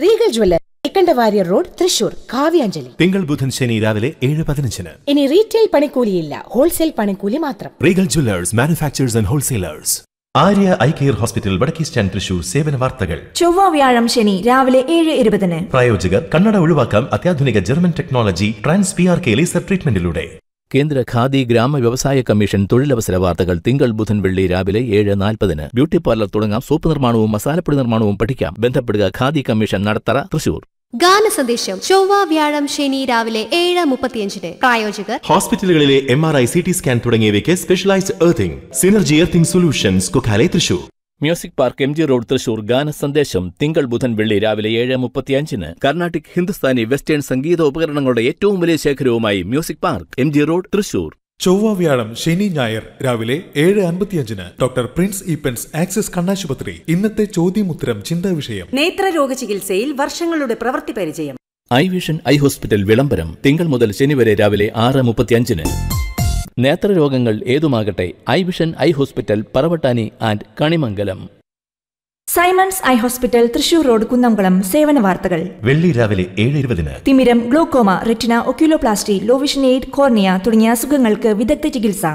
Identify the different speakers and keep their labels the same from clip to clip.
Speaker 1: Regal jeweller Ekkandavaryar road Thrissur Kavyanjali
Speaker 2: തിങ്കൾ ബുധൻ ശനി രാവിലെ ഏഴ് പതിനഞ്ചിന്
Speaker 1: ഇനി റീറ്റെയിൽ പണിക്കൂലിയില്ല ഹോൾസെയിൽ പണിക്കൂലി മാത്രം
Speaker 2: Regal jewellers manufacturers and wholesalers Arya eye care hospital വടക്കേ സ്റ്റാൻഡ് തൃശൂർ സേവന വാർത്തകൾ
Speaker 3: ചൊവ്വ വ്യാഴം ശനി രാവിലെ ഏഴ് ഇരുപതിന്
Speaker 2: പ്രായോജകർ കണ്ണട ഒഴിവാക്കാം അത്യാധുനിക German technology trans P R K laser ട്രീറ്റ്മെന്റിലൂടെ
Speaker 4: കേന്ദ്ര ഖാദി ഗ്രാമ വ്യവസായ കമ്മീഷൻ തൊഴിലവസര വാർത്തകൾ തിങ്കൾ ബുധൻ വെള്ളി രാവിലെ ഏഴ് നാൽപ്പതിന് ബ്യൂട്ടി പാർലർ തുടങ്ങാം സോപ്പ് നിർമ്മാണവും മസാലപ്പൊടി നിർമ്മാണവും പഠിക്കാം ബന്ധപ്പെടുക ഖാദി കമ്മീഷൻ നടത്തറ തൃശൂർ
Speaker 5: ഗാന സന്ദേശം ചൊവ്വ വ്യാഴം ശനി രാവിലെ ഏഴ് മുപ്പത്തിയഞ്ചിന് പ്രായോജകർ
Speaker 2: ഹോസ്പിറ്റലുകളിലെ M R I C T scan തുടങ്ങിയവയ്ക്ക് specialised earthing Synergy earthing solutions Kokkale Thrissur
Speaker 4: music park M G road Thrissur ഗാന സന്ദേശം തിങ്കൾ ബുധൻ വെള്ളി രാവിലെ ഏഴ് മുപ്പത്തിയഞ്ചിന് കർണാട്ടിക് ഹിന്ദുസ്ഥാനി വെസ്റ്റേൺ സംഗീത ഉപകരണങ്ങളുടെ ഏറ്റവും വലിയ ശേഖരവുമായി music park M G road Thrissur
Speaker 6: ചൊവ്വ വ്യാഴം ശനി ഞായർ രാവിലെ ഏഴ് അൻപത്തിയഞ്ചിന് ഡോക്ടർ പ്രിൻസ് ഈപ്പൻസ് ആക്സിസ് കണ്ണാശുപത്രി ഇന്നത്തെ ചോദ്യമുത്തരം ചിന്താ വിഷയം
Speaker 7: നേത്രരോഗ ചികിത്സയിൽ വർഷങ്ങളുടെ പ്രവൃത്തി പരിചയം
Speaker 4: ഐ വിഷൻ ഐ ഹോസ്പിറ്റൽ വിളംബരം തിങ്കൾ മുതൽ ശനി വരെ രാവിലെ ആറ് മുപ്പത്തിയഞ്ചിന് നേത്രരോഗങ്ങൾ ഏതുമാകട്ടെ eye vision eye hospital Paravattani and Kanimangalam
Speaker 3: Simon's eye hospital Thrissur road Kunnamkulam സേവന വാർത്തകൾ
Speaker 2: വെള്ളി രാവിലെ ഏഴ് ഇരുപതിന്
Speaker 3: തിമിരം glaucoma retina oculoplasty low vision aid cornea തുടങ്ങിയ അസുഖങ്ങൾക്ക് വിദഗ്ധ ചികിത്സ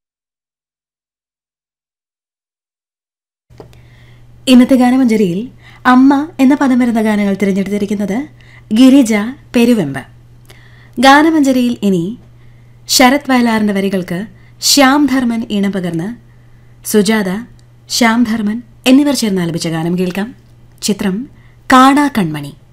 Speaker 8: ഇന്നത്തെ ഗാനമഞ്ജരിയിൽ അമ്മ എന്ന പദം വരുന്ന ഗാനങ്ങൾ തിരഞ്ഞെടുത്തിരിക്കുന്നത് ഗിരിജ പെരുവെമ്പ് ഗാനമഞ്ജരിയിൽ ഇനി ശരത് വയലാറിന്റെ വരികൾക്ക് ശ്യാം ധർമ്മൻ ഈണം പകർന്ന് സുജാത ശ്യാം ധർമ്മൻ എന്നിവർ ചേർന്ന് ആലപിച്ച ഗാനം കേൾക്കാം ചിത്രം കാടാ കൺമണി